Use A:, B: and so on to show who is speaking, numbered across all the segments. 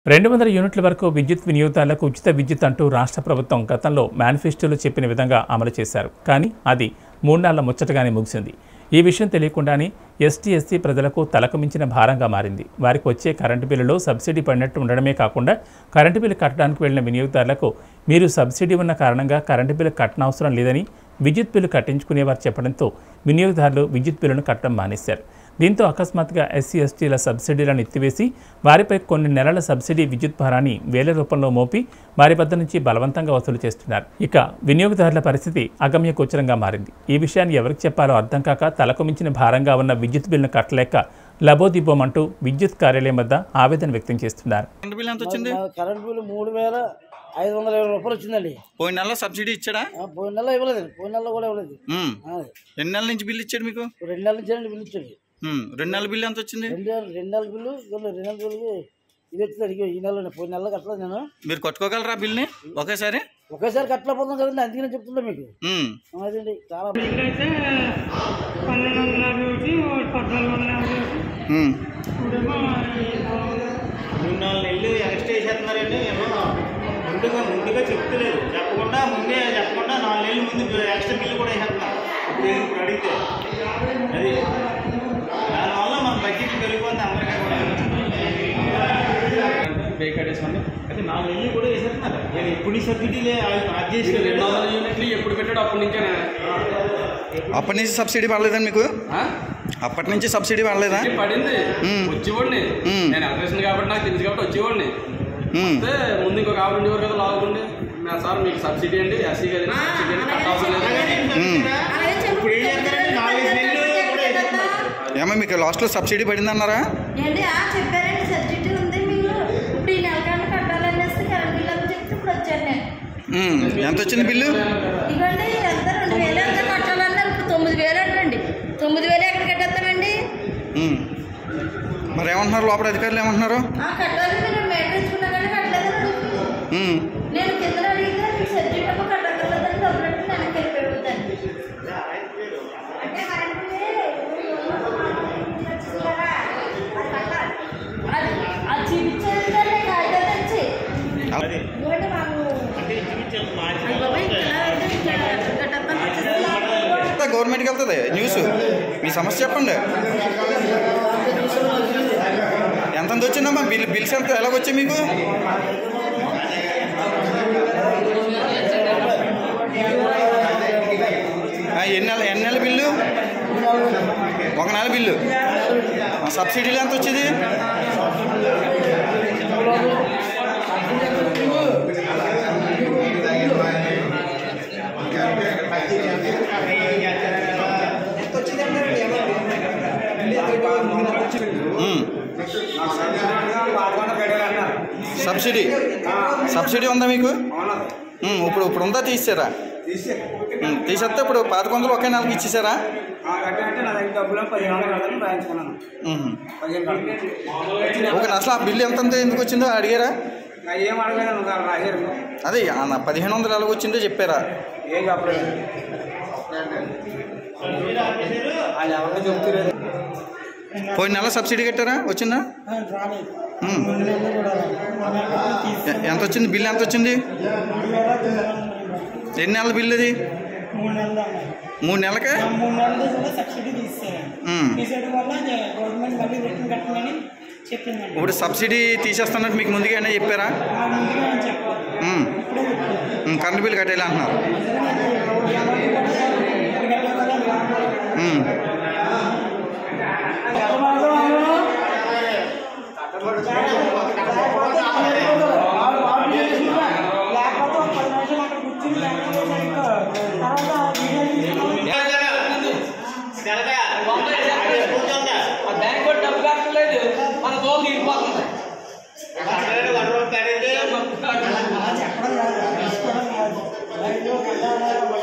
A: రెండు వందల యూనిట్ల వరకు విద్యుత్ వినియోగదారులకు ఉచిత విద్యుత్ అంటూ రాష్ట్ర ప్రభుత్వం గతంలో మేనిఫెస్టోలో చెప్పిన విధంగా అమలు చేశారు కానీ అది మూడు నెలల ముచ్చటగానే ముగిసింది ఈ విషయం తెలియకుండానే ఎస్టీ ఎస్సీ ప్రజలకు తలకు మించిన భారంగా మారింది వారికి వచ్చే కరెంటు బిల్లులో సబ్సిడీ పడినట్టు ఉండడమే కాకుండా కరెంటు బిల్లు కట్టడానికి వెళ్లిన వినియోగదారులకు మీరు సబ్సిడీ ఉన్న కారణంగా కరెంటు బిల్లు కట్టనవసరం లేదని విద్యుత్ బిల్లు కట్టించుకునేవారు చెప్పడంతో వినియోగదారులు విద్యుత్ బిల్లును కట్టడం మానేశారు దీంతో అకస్మాత్తుగా ఎస్సీ ఎస్టీల సబ్సిడీలను ఎత్తివేసి వారిపై కొన్ని నెలల సబ్సిడీ విద్యుత్ భారాన్ని వేల రూపంలో మోపి వారి వద్ద నుంచి బలవంతంగా వసూలు చేస్తున్నారు ఇక వినియోగదారుల పరిస్థితి అగమ్య గోచరంగా మారింది ఈ విషయాన్ని ఎవరికి చెప్పాలో అర్థం కాక తలకు మించిన భారంగా ఉన్న విద్యుత్ బిల్లును కట్టలేక లబోదిబ్బోమంటూ విద్యుత్ కార్యాలయం వద్ద ఆవేదన వ్యక్తం చేస్తున్నారు
B: కరెంట్ బిల్ ఎంత వచ్చింది
C: నా కరెంట్ బిల్లు మూడు వేల ఐదు వందల ఇరవై రూపాయలు వచ్చిందండి
B: పోయిన నెలలో సబ్సిడీ ఇచ్చాడా
C: ఆ, పోయిన నెల ఇవ్వలేదు పోయిన నెలలో కూడా ఇవ్వలేదు
B: ఉమ్.
C: ఆ,
B: ఎన్ని నెలల నుంచి బిల్ ఇచ్చాడు మీకు
C: రెండు నెలల నుంచి బిల్లు ఇచ్చాడు
B: ఉమ్. రెండు నెలల బిల్ ఎంత వచ్చింది
C: రెండు నెలలు రెండు నెలల బిల్లు ఇదిగో రెండు నెలల బిల్లు ఇది వచ్చింది అడిగి ఈ నెలలో పోయిన నెలలో కట్టలేదు నేను
B: మీరు కొట్టుకోగలరా బిల్ని ఒకేసారి
C: ఒకేసారి కట్టలేకపోతున్నాం కదండి అందుకే నేను చెప్తున్నా మీకు
B: ఉమ్.
C: అదండి చాలా
D: అయితే పన్నెండు వందల యాభై ఒకటి పద్నాలుగు వందల యాభై ఒకటి
B: ఉమ్.
D: ఇప్పుడేమో
E: మూడు నాలుగు నెలలు ఎక్స్ట్రా వేసేస్తున్నారండి ఏమో ముందుగా ముందుగా చెప్తలేదు చెప్పకుండా ముందే చెప్పకుండా నాలుగు నెలల ముందు ఎక్స్ట్రా బిల్లు కూడా వేసేస్తున్నారు ఇప్పుడు ఏం ఇప్పుడు అడిగితే అది దానివల్ల మన బడ్జెట్ పెరిగిపోతుంది అందరికీ కూడా బేకడేసుకోండి అయితే నాలుగు నెలలు కూడా వేసేస్తున్నారు నేను ఎప్పుడు సబ్సిడీలే అది చేసి
F: రెండు వందల యూనిట్లు ఎప్పుడు పెట్టాడు అప్పటి నుంచేనా
B: అప్పటి నుంచి సబ్సిడీ పడలేదా మీకు
F: ఆ?
B: అప్పటి నుంచి సబ్సిడీ పడలేదా
F: ఇది పడింది
B: మ్మ్.
F: వచ్చేవాడిని
B: మ్మ్.
F: నేను ఎలక్ట్రీషియన్ కాబట్టి నాకు తెలుసు కాబట్టి వచ్చేవాడిని
B: ఉమ్.
F: అయితే ముందు ఇంకొక ఆవిడ ఉండేవారు కదా లాగుండి నా సార్ మీకు సబ్సిడీ అండి ఎస్సీ కదా సబ్సిడీ అండి కట్ అవసరం లేదు
B: ఉమ్.
E: ఇప్పుడు ఏం చేస్తారంటే నాలుగు నెలలు కూడా వేసేస్తున్నారు
B: ఏమో మీకు లాస్ట్లో సబ్సిడీ పడిందన్నారా
G: ఏంటి ఆ చెప్పారండి సబ్సిడీ ఉంది మీరు ఇప్పుడు ఈ నెల కన్నా కట్టాలనేసి కరెంట్ బిల్ అని చెప్తే ఇప్పుడు వచ్చాను నేను
B: ఉమ్. ఎంత వచ్చింది బిల్లు
G: ఇవ్వండి ఎంత రెండు వేలు ఎంత కట్టాలన్నారు ఇప్పుడు తొమ్మిది వేలు అంటండి తొమ్మిది వేలు ఎక్కడ కట్టేస్తామండి
B: ఉమ్. మరి ఏమంటున్నారు లోపల అధికారులు ఏమంటున్నారు
G: ఆ కట్టాలి మీరు మేటర్ ఇచ్చుకున్నా కానీ కట్టలేదు
B: ఉమ్.
G: నేను కింద అడిగితే మీకు సబ్సిడీ డబ్బు కట్టగలదని డబ్బులు అంటే వెనక్కి వెళ్ళిపోతాను అంటే కరెంట్ అది అది చూపించేది కానీ కాగితాలు తెచ్చి
E: అది
G: ఇవ్వండి మాకు
E: అంటే ఇంచుమించు మార్చి
G: అయ్య బాబోయ్, ఇలా అయితే ఇంకా కట్టేస్తాను వచ్చేస్తుంది.
B: గవర్నమెంట్కి వెళ్తుంది న్యూస్ మీ సమస్య చెప్పండి ఎంత వచ్చిందమ్మా బిల్ బిల్స్ ఎంత ఎలాగొచ్చాయి మీకు ఆ, ఎన్ని నెల ఎన్ని నెలల బిల్లు ఒక నెల బిల్లు ఆ, సబ్సిడీలు ఎంత వచ్చేది ఉమ్. సబ్సిడీ సబ్సిడీ ఉందా మీకు ఉమ్, ఇప్పుడు ఇప్పుడు ఉందా తీసారా ఉమ్, తీసేస్తే ఇప్పుడు పాతిక వందలు ఒకే నెలకి ఇచ్చేసారా
C: అంటే నా దగ్గర డబ్బులు పదిహేను వందలు కట్టాలని రాయించుకున్నాను
B: ఉమ్.
C: పదిహేను
B: ఓకే అసలు ఆ బిల్లు ఎంత ఉంది ఎందుకు వచ్చిందో అడిగారా
C: ఏం అడగలేదు రాశారు
B: అదే ఆ నా పదిహేను వందలు ఎలాగ వచ్చిందో చెప్పారా
C: ఏం చెప్పలేదు వాళ్ళు ఎవరికో చెప్తున్నారు
B: పోయిన నెల సబ్సిడీ కట్టారా వచ్చిందా ఉమ్. ఎ- ఎంత వచ్చింది బిల్లు ఎంత వచ్చింది ఎన్ని నెలల బిల్లు అది
D: మూడు నెలలు
B: మూడు నెలలకే
D: మూడు నెలలు కూడా సబ్సిడీ తీసేయాలి
B: ఉమ్.
D: తీసేయడం వల్ల గవర్నమెంట్ మళ్ళీ రిటర్న్ కట్టమని చెప్పిందండి
B: ఇప్పుడు సబ్సిడీ తీసేస్తున్నట్టు మీకు ముందుగానే చెప్పారా
D: ఆ ముందుగా నేను చెప్పాలి
B: ఉమ్.
D: ఇప్పుడే చెప్పాను.
B: ఉమ్, కరెంట్ బిల్లు కట్టేలా అంటున్నారు
D: ఇప్పుడు కట్టాలి కదా
B: ఉమ్.
D: లేకపోతే ఒక పది నిమిషాలు అక్కడ కూర్చుని తర్వాత వీడియో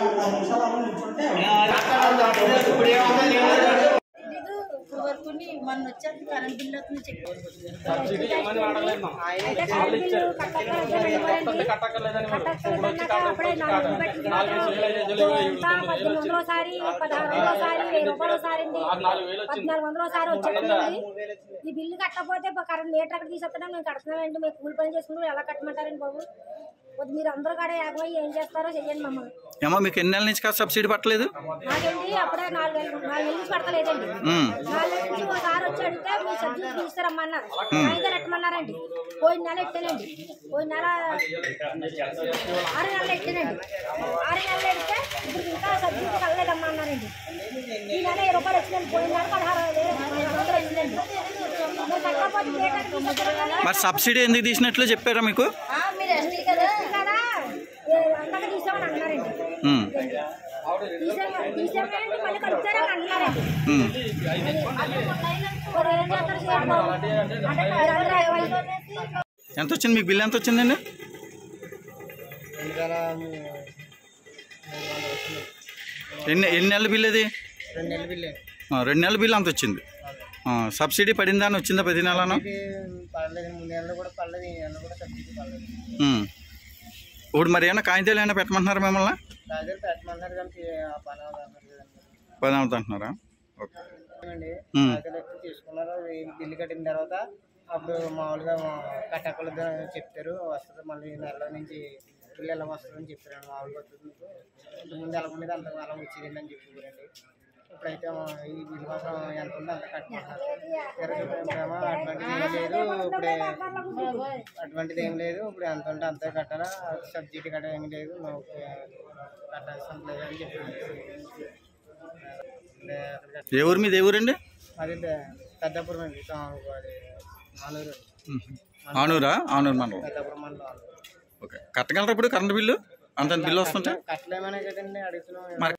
G: ఇప్పుడు వరకు మొన్న వచ్చాక కరెంట్ బిల్ వస్తుంది చెప్పారు
F: సబ్సిడీ ఇవ్వమని అడగలేదు మా. వాళ్ళు ఇచ్చారు కొత్తది కట్టక్కర్లేదని వాడు. ఇప్పుడు వచ్చి కాదు, ఇప్పుడు వచ్చి కాదు. నాలుగు వేలు, ఐదు వేలు, ఏడు వేలు, తొమ్మిది వేలు వచ్చింది.
H: ఒకసారి పదహారు వందలు ఒకసారి వెయ్యి రూపాయలు ఒకసారి అండి
F: ఆరు నాలుగు వేలు వచ్చింది
H: పద్నాలుగు వందలు ఒకసారి వచ్చేది ఈ బిల్లు కట్టకపోతే ఇప్పుడు కరెంట్ మీటర్ అక్కడ తీసుకొస్తాం మేము కడుతున్నామండి మేము కూలి పని చేసుకుంటూ ఎలా కట్టమంటారండి బాబు కొద్ది మీరు అందరూ కూడా ఏకమై ఏం చేస్తారో చెయ్యండి మమ్మల్ని
B: ఏమో మీకు ఎన్ని నెలల నుంచి కాదు సబ్సిడీ పట్టలేదు
H: నాకేంటి అప్పుడే నాలుగు వేలు నాలుగు వేలు నుంచి పడతలేదండి
B: ఉమ్.
H: నాలుగు వేల నుంచి ఒకసారి వచ్చి అడిగితే మీ సబ్సిడీ తీసుకురమ్మన్నారు సాయంకాలం ఎట్టమన్నారండి పోయిన నెల ఎట్టానండి పోయిన నెల ఆరు నెలలు ఎట్టానండి ఆరు నెలలు ఎడితే ఇప్పుడు ఇంకా సబ్సిడీ కలలేదమ్మా అన్నారండి ఈ నెల ఇరవై రూపాయలు వచ్చిందండి పోయిన నెల పదహారు వేలు పదహారు వందలు వచ్చిందండి మరి కట్టకపోతే మీటర్ తీసుకొస్తారని
B: మరి సబ్సిడీ ఎందుకు తీసినట్లు చెప్పారా మీకు
G: ఆ, మీరు ఎస్టీ కదా
H: కదా ఏ, అందాక తీసామని అన్నారండి
B: ఉమ్.
H: తీసాము తీసామంటే మళ్ళీ కలుపుతారని అన్నారండి
B: ఉమ్.
H: మరి ఏం చేస్తారు చేయండి బాబు. అంటే మీరందరూ ఐదు-
B: ఎంత వచ్చింది మీకు బిల్ ఎంత వచ్చిందండి ఎన్ని ఎన్ని నెలల బిల్ అది
C: రెండు నెలల బిల్లు
B: ఆ, రెండు నెలల బిల్ అంత వచ్చింది ఆ, సబ్సిడీ పడిందా అని వచ్చిందా ప్రతి నెలను
C: పడలేదు ముందు నెలలో కూడా పడలేదు ఈ నెలలో కూడా సబ్సిడీ పడలేదు
B: ఉమ్. ఇప్పుడు మరి ఏమైనా కాగితాలు ఏమైనా పెట్టమంటున్నారా మిమ్మల్ని
C: రాజులు పెట్టమన్నారు కానీ ఆ పని అవ్వదు కదండి
B: పని అవుతుంటున్నారా ఓకే
C: అండి
B: ఉమ్.
C: రాజులు ఎక్కువ తీసుకున్నారు ఈ బిల్లు కట్టిన తర్వాత అప్పుడు మామూలుగా కట్టకూడదు అని చెప్తారు వస్తుంది మళ్ళీ నెల నుంచి బిల్లు ఎలా వస్తుందని చెప్పారండి మామూలుగా వస్తుంది మీకు ఇంతకుముందు ఎలా ఉండేది అంత అలా వచ్చేది అని చెప్పారండి ఇప్పుడైతే మా- ఈ బిల్లు మాత్రం ఎంత ఉందో అంత కట్టుకుంటున్నారు ఇరవై రూపాయలు అటువంటిది ఏం లేదు ఇప్పుడే అటువంటిది ఏం లేదు ఇప్పుడు ఎంత ఉంటే అంతే కట్టాలా సబ్సిడీ కట్ట ఏం లేదు నువ్వు కట్టాల్సిన లేదు అని చెప్పారు అంటే అక్కడ కట్ట-
B: ఏ ఊరు మీద ఏ ఊరండి
C: అది పె- పెద్దాపురం అండి తా- అది ఆనూరు
B: ఆనూరా ఆనూరు మండలం
C: పెద్దాపురం మండలం ఆనూరు.
B: ఓకే కట్టగలరా ఇప్పుడు కరెంట్ బిల్లు అంత బిల్లు వస్తుంటే
C: కట్టలేమనే కదండి అడుగుతున్నాం
B: మరి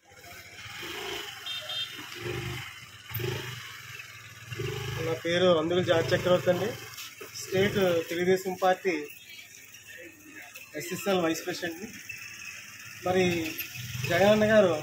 I: నా పేరు అందుల జార్జ్ చక్రవర్తి అండి state Telugu Desam party SSL vice ప్రెసిడెంట్ని మరి జగనన్న గారు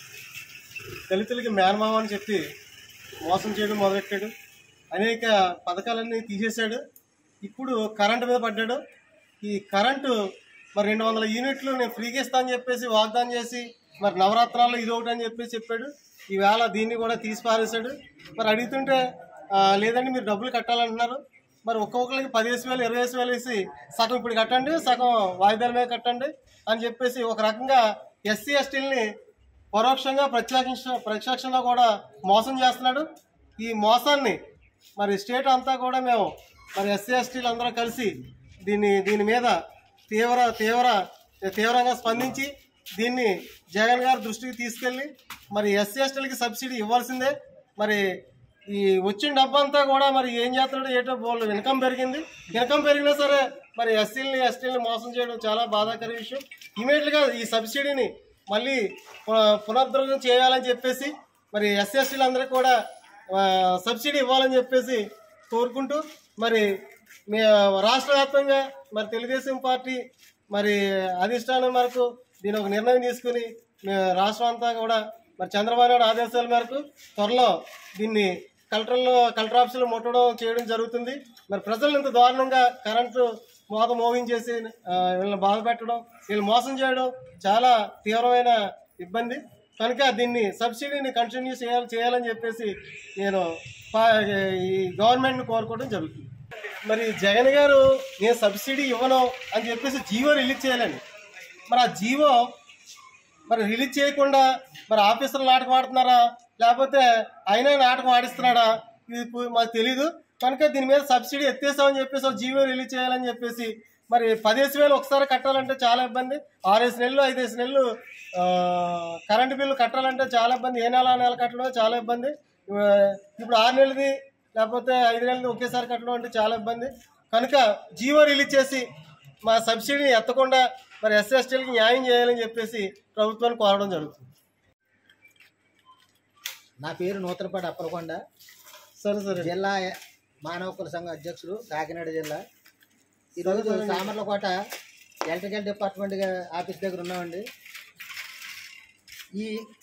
I: దళితులకి మేనమామ అని చెప్పి మోసం చేయడం మొదలెట్టాడు అనేక పథకాలన్నీ తీసేశాడు ఇప్పుడు కరెంటు మీద పడ్డాడు ఈ కరెంటు మరి రెండు వందల యూనిట్లు నేను ఫ్రీగా ఇస్తా అని చెప్పేసి వాగ్దానం చేసి మరి నవరాత్రాల్లో ఇది ఒకటి అని చెప్పేసి చెప్పాడు ఈవేళ దీన్ని కూడా తీసి పారేశాడు మరి అడుగుతుంటే "ఆ, లేదండి మీరు డబ్బులు కట్టాలంటున్నారు మరి ఒక్కొక్కరికి పదివేసి వేలు ఇరవై వేసి వేలు వేసి సగం ఇప్పుడు కట్టండి సగం వాయిదాల మీద కట్టండి అని చెప్పేసి ఒక రకంగా ఎస్సీ ఎస్టీలని పరోక్షంగా ప్రత్యక్ష ప్రత్యక్షంగా కూడా మోసం చేస్తున్నాడు ఈ మోసాన్ని మరి స్టేట్ అంతా కూడా మేము మరి ఎస్సీ ఎస్టీలు అందరూ కలిసి దీన్ని దీని మీద తీవ్ర తీవ్ర తీవ్రంగా స్పందించి దీన్ని జగన్ గారి దృష్టికి తీసుకెళ్ళి మరి ఎస్సీ ఎస్టీలకి సబ్సిడీ ఇవ్వాల్సిందే మరి ఈ వచ్చిన డబ్బంతా కూడా మరి ఏం చేస్తున్నాడు ఏటో వాళ్ళు ఇన్కమ్ పెరిగింది ఇన్కమ్ పెరిగినా సరే మరి ఎస్సీలని ఎస్టీలని మోసం చేయడం చాలా బాధాకర విషయం ఇమీడియట్గా ఈ సబ్సిడీని మళ్ళీ పు- పునరుద్ధరణ చేయాలని చెప్పేసి మరి ఎస్సీ ఎస్టీలు అందరికీ కూడా ఆ, సబ్సిడీ ఇవ్వాలని చెప్పేసి కోరుకుంటూ మరి మే రాష్ట్ర వ్యాప్తంగా మరి తెలుగుదేశం పార్టీ మరి అధిష్టానం మేరకు దీని ఒక నిర్ణయం తీసుకుని మేము రాష్ట్రం అంతా కూడా మరి చంద్రబాబు నాయుడు ఆదేశాల మేరకు త్వరలో దీన్ని కలెక్టర్లో కలెక్టర్ ఆఫీసులో ముట్టడం చేయడం జరుగుతుంది మరి ప్రజలు ఇంత దారుణంగా కరెంటు మోత మోగించేసి ఆ, వీళ్ళని బాధ పెట్టడం వీళ్ళు మోసం చేయడం చాలా తీవ్రమైన ఇబ్బంది కనుక దీన్ని సబ్సిడీని కంటిన్యూ చేయాలి చేయాలని చెప్పేసి నేను పా- ఈ గవర్నమెంట్ని కోరుకోవడం జరుగుతుంది మరి జగన్ గారు నేను సబ్సిడీ ఇవ్వను అని చెప్పేసి జీవో రిలీజ్ చేయాలండి మరి ఆ జీవో మరి రిలీజ్ చేయకుండా మరి ఆఫీసర్లు నాటకం ఆడుతున్నారా లేకపోతే అయినా నాటకం ఆడిస్తున్నాడా ఇది పు- మాకు తెలీదు కనుక దీని మీద సబ్సిడీ ఎత్తేసామని చెప్పేసి ఒక జీవో రిలీజ్ చేయాలని చెప్పేసి మరి పదిహేను వేలు ఒకసారి కట్టాలంటే చాలా ఇబ్బంది ఆరేసి నెలలు ఐదేసి నెలలు ఆ, కరెంటు బిల్లు కట్టాలంటే చాలా ఇబ్బంది ఏ నెల ఆ నెల కట్టడం చాలా ఇబ్బంది ఆ, ఇప్పుడు ఆరు నెలది లేకపోతే ఐదు నెలది ఒకేసారి కట్టడం అంటే చాలా ఇబ్బంది కనుక జీవో రిలీజ్ చేసి మా సబ్సిడీని ఎత్తకుండా మరి ఎస్సీ ఎస్టీలకి న్యాయం చేయాలని చెప్పేసి ప్రభుత్వాన్ని కోరడం జరుగుతుంది
C: నా పేరు నూతనపాటి అప్పలకొండ
I: సరే సరే
C: జిల్లా మానవ హక్కుల సంఘం అధ్యక్షుడు కాకినాడ జిల్లా ఈరోజు సామర్లకోట ఎలక్ట్రికల్ డిపార్ట్మెంట్ గా- ఆఫీస్ దగ్గర ఉన్నామండి ఈ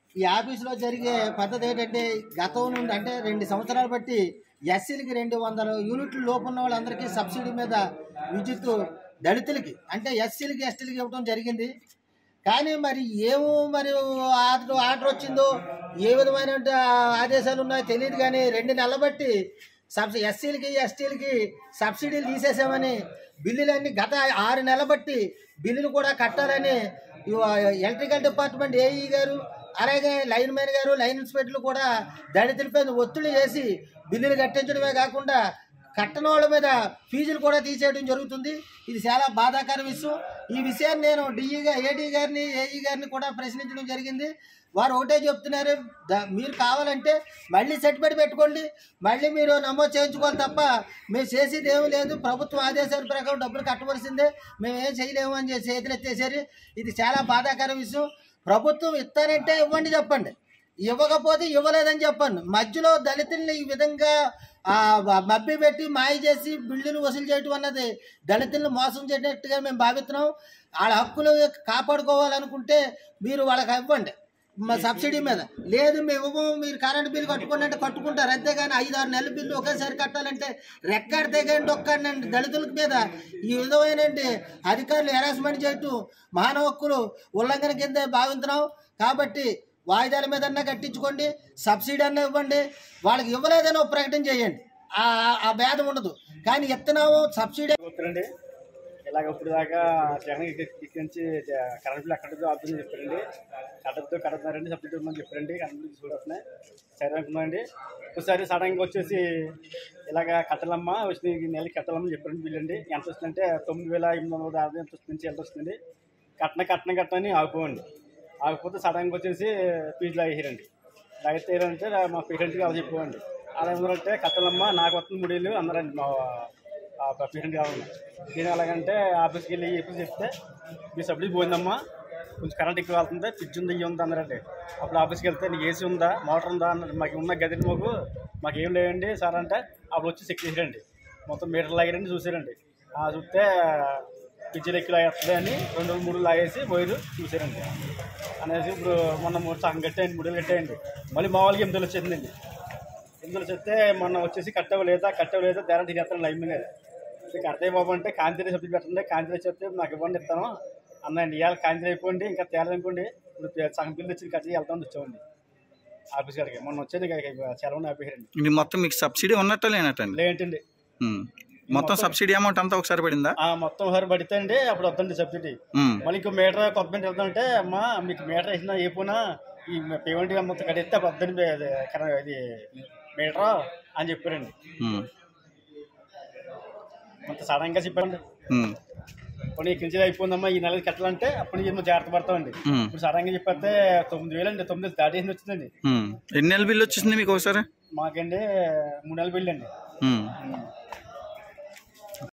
J: ఈ ఆఫీసులో జరిగే పద్ధతి ఏంటంటే గతం నుండి అంటే రెండు సంవత్సరాలు బట్టి ఎస్సీలకి రెండు వందల యూనిట్లు లోపు ఉన్న వాళ్ళందరికీ సబ్సిడీ మీద విద్యుత్ దళితులకి అంటే ఎస్సీలకి ఎస్టీలకి ఇవ్వడం జరిగింది కానీ మరి ఏమో మరి ఆర్డర్ ఆర్డర్ వచ్చిందో ఏ విధమైన ఆదేశాలు ఉన్నాయో తెలియదు కానీ రెండు నెలల బట్టి సబ్సిడీ ఎస్సీలకి ఎస్టీలకి సబ్సిడీలు తీసేసామని బిల్లులన్నీ గత ఆరు నెలల బట్టి బిల్లులు కూడా కట్టాలని ఇవ- ఎలక్ట్రికల్ డిపార్ట్మెంట్ ఏఈ గారు అలాగే లైన్ మ్యాన్ గారు లైన్ ఇన్స్పెక్టర్లు కూడా దళితులపై ఒత్తిడి చేసి బిల్లులు కట్టించడమే కాకుండా కట్టని వాళ్ళ మీద ఫీజులు కూడా తీసేయడం జరుగుతుంది ఇది చాలా బాధాకర విషయం ఈ విషయాన్ని నేను డిఈగా ఏడీ గారిని ఏఈ గారిని కూడా ప్రశ్నించడం జరిగింది వారు ఒకటే చెప్తున్నారు ద- మీరు కావాలంటే మళ్ళీ సెట్మెంట్ పెట్టుకోండి మళ్ళీ మీరు నమోదు చేయించుకోవాలి తప్ప మేము చేసేది ఏమీ లేదు ప్రభుత్వం ఆదేశాల ప్రకారం డబ్బులు కట్టవలసిందే మేము ఏం చేయలేము అని చెప్పి చేతులు ఎత్తేసారు ఇది చాలా బాధాకర విషయం ప్రభుత్వం ఇస్తారంటే ఇవ్వండి చెప్పండి ఇవ్వకపోతే ఇవ్వలేదని చెప్పండి మధ్యలో దళితుల్ని ఈ విధంగా ఆ, మభ్య పెట్టి మాయ చేసి బిల్లులు వసూలు చేయటం అన్నది దళితుల్ని మోసం చేసినట్టుగా మేము భావిస్తున్నాం వాళ్ళ హక్కులు కాపాడుకోవాలనుకుంటే మీరు వాళ్ళకి ఇవ్వండి మా సబ్సిడీ మీద లేదు మేము ఇవ్వము మీరు కరెంట్ బిల్లు కట్టుకోండి అంటే కట్టుకుంటారు అంతేగాని ఐదు ఆరు నెలల బిల్లు ఒకేసారి కట్టాలంటే రెక్కాడితే కానీ డొక్కాడండి దళితుల మీద ఈ విధమైన అధికారులు హెరాస్మెంట్ చేయటం మానవ హక్కులు ఉల్లంఘన కింద భావిస్తున్నాం కాబట్టి వాయిదాల మీద అన్నా కట్టించుకోండి సబ్సిడీ అన్నా ఇవ్వండి వాళ్ళకి ఇవ్వలేదని ఒక ప్రకటన చేయండి ఆ- ఆ భేదం ఉండదు కానీ ఇస్తున్నాము సబ్సిడీ
K: చెప్తారండి ఇలాగ ఇప్పుడు దాకా జగన్ ఎక్కించి కరెంట్ బిల్ ఎక్కడ ఆపుతుంది చెప్పారండి కట్టతో కడుతున్నారండి సబ్సిడీ ఇవ్వమని చెప్పారండి కరెంట్ బిల్ చూడొస్తున్నాయి సరే అనుకున్నాండి ఒకసారి సడన్గా వచ్చేసి ఇలాగ కట్టలమ్మ వచ్చిన ఈ నెలకి కట్టాలమ్మని చెప్పారండి బిల్ అండి ఎంత వస్తుందంటే తొమ్మిది వేల ఎనిమిది వందల యాభై ఎంత వస్తుంది ఎంత వస్తుంది కట్న కట్న కట్టని ఆగిపోండి ఆగిపోతే సడన్గా వచ్చేసి ఫీజులు అయ్యారండి లాగితే ఏంటంటే మా పేరెంట్కి అలా చెప్పండి అలా ఏమంటారంటే కట్టలమ్మ నాకు వస్తుంది మూడేళ్ళు అన్నారండి మా పేరెంట్ కావాలి నేను ఎలాగంటే ఆఫీస్కి వెళ్ళి చెప్పి చెప్తే మీ సబ్సిడీ పోయిందమ్మా కొంచెం కరెంట్ ఎక్కువ వెళ్తుంది ఫ్రిడ్జ్ ఉంది ఇవి ఉంది అన్నారండి అప్పుడు ఆఫీస్కి వెళ్తే నీకు ఏసీ ఉందా మోటార్ ఉందా అన్నారు మాకు ఉన్న గదిని మాకు మాకు ఏం లేవండి సార్ అంటే అప్పుడు వచ్చి చెక్ చేసారండి మొత్తం మీటర్ లాగారండి చూసారండి ఆ చూస్తే ఫ్రిడ్జ్లు ఎక్కువ లాగేస్తుంది అని రెండు రోజులు మూడు లాగేసి పోయి చూసారండి అనేసి ఇప్పుడు మొన్న మూడు సగం కట్టేయండి మూడు వేలు కట్టేయండి మళ్ళీ మా వాళ్ళకి ఎనిమిది వచ్చిందండి ఎనిమిది చెప్తే మొన్న వచ్చేసి కట్టవలేదా కట్టవలేదా ధర తినేస్తాను లైన్ మీద ఇక అర్థయ్య బాబు అంటే కాంతిలో సబ్జెక్ట్ పెట్టండి కాంతిలో చెప్తే నాకు ఇవ్వండి ఇస్తాను అన్నాయండి ఇవాళ కాంతిలో అయిపోండి ఇంకా తేలనుకోండి ఇప్పుడు పే- సగం బిల్లు వచ్చి కట్టి వెళ్తామని వచ్చామండి ఆఫీస్ గారికి మొన్న వచ్చేది ఇక సెలవుని ఆపేయండి
B: ఇది మొత్తం మీకు సబ్సిడీ ఉన్నట్ట లేనట్టండి
K: లేంటండి
B: ఉమ్. మొత్తం సబ్సిడీ అమౌంట్ అంతా ఒకసారి పడిందా
K: ఆ మొత్తం ఒకసారి పడితే అండి అప్పుడు వద్దండి సబ్సిడీ
B: ఉమ్.
K: మళ్ళీ ఇంకో మీటర్ కొత్త మీటర్ వెళ్తామంటే అమ్మా మీకు మీటర్ వేసినా ఏ పోనా ఈ పేమెంట్ మొత్తం కడితే అప్పుడు వద్దండి అది కర- ఇది మీటర్ అని చెప్పారండి
B: ఉమ్.
K: మొత్తం సడన్గా చెప్పారండి
B: ఉమ్.
K: కొన్ని ఇక్కడి నుంచి అయిపోయిందమ్మా ఈ నెలకి కట్టాలంటే అప్పుడు నుంచి మనం జాగ్రత్త పడతామండి
B: ఉమ్.
K: ఇప్పుడు సడన్గా చెప్పేస్తే తొమ్మిది వేలు అండి తొమ్మిది వేలు దాటేసి వచ్చిందండి
B: ఉమ్. ఎన్ని నెలల బిల్లు వచ్చేసింది మీకు ఒకసారి
K: మాకండి మూడు నెలల బిల్లు అండి
B: ఉమ్.